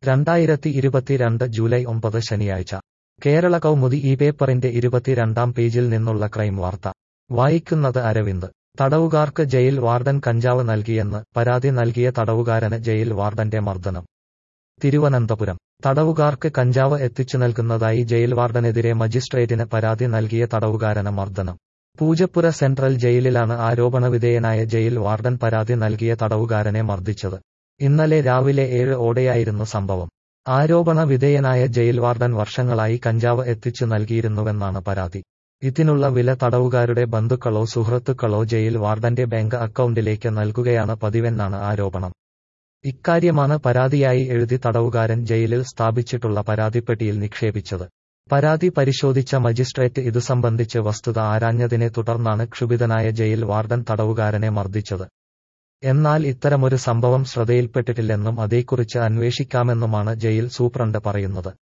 രണ്ടായിരത്തി ഇരുപത്തിരണ്ട് ജൂലൈ ഒമ്പത് ശനിയാഴ്ച കേരള കൗമുദി ഈ പേപ്പറിന്റെ ഇരുപത്തിരണ്ടാം പേജിൽ നിന്നുള്ള ക്രൈം വാർത്ത വായിക്കുന്നത് അരവിന്ദ് തടവുകാർക്ക് ജയിൽ വാർഡൻ കഞ്ചാവ് നൽകിയെന്ന് പരാതി നൽകിയ തടവുകാരന് ജയിൽ വാർഡന്റെ മർദ്ദനം തിരുവനന്തപുരം തടവുകാർക്ക് കഞ്ചാവ് എത്തിച്ചു നൽകുന്നതായി ജയിൽ വാർഡനെതിരെ മജിസ്ട്രേറ്റിന് പരാതി നൽകിയ തടവുകാരന് മർദ്ദനം പൂജപ്പുര സെൻട്രൽ ജയിലിലാണ് ആരോപണവിധേയനായ ജയിൽ വാർഡൻ പരാതി നൽകിയ തടവുകാരനെ മർദ്ദിച്ചത് ഇന്നലെ രാവിലെ ഏഴ് ഓടെയായിരുന്നു സംഭവം ആരോപണ വിധേയനായ ജയിൽ വാർഡൻ വർഷങ്ങളായി കഞ്ചാവ് എത്തിച്ചു നൽകിയിരുന്നുവെന്നാണ് പരാതി ഇതിനുള്ള വില തടവുകാരുടെ ബന്ധുക്കളോ സുഹൃത്തുക്കളോ ജയിൽ വാർഡന്റെ ബാങ്ക് അക്കൗണ്ടിലേക്ക് നൽകുകയാണ് പതിവെന്നാണ് ആരോപണം ഇക്കാര്യമാണ് പരാതിയായി എഴുതി തടവുകാരൻ ജയിലിൽ സ്ഥാപിച്ചിട്ടുള്ള പരാതിപ്പെട്ടിയിൽ നിക്ഷേപിച്ചത് പരാതി പരിശോധിച്ച മജിസ്ട്രേറ്റ് ഇതു സംബന്ധിച്ച് വസ്തുത ആരാഞ്ഞതിനെ തുടർന്നാണ് ക്ഷുഭിതനായ ജയിൽ വാർഡൻ തടവുകാരനെ മർദ്ദിച്ചത് എന്നാൽ ഇത്തരമൊരു സംഭവം ശ്രദ്ധയിൽപ്പെട്ടിട്ടില്ലെന്നും അതേക്കുറിച്ച് അന്വേഷിക്കാമെന്നുമാണ് ജയിൽ സൂപ്രണ്ട് പറയുന്നത്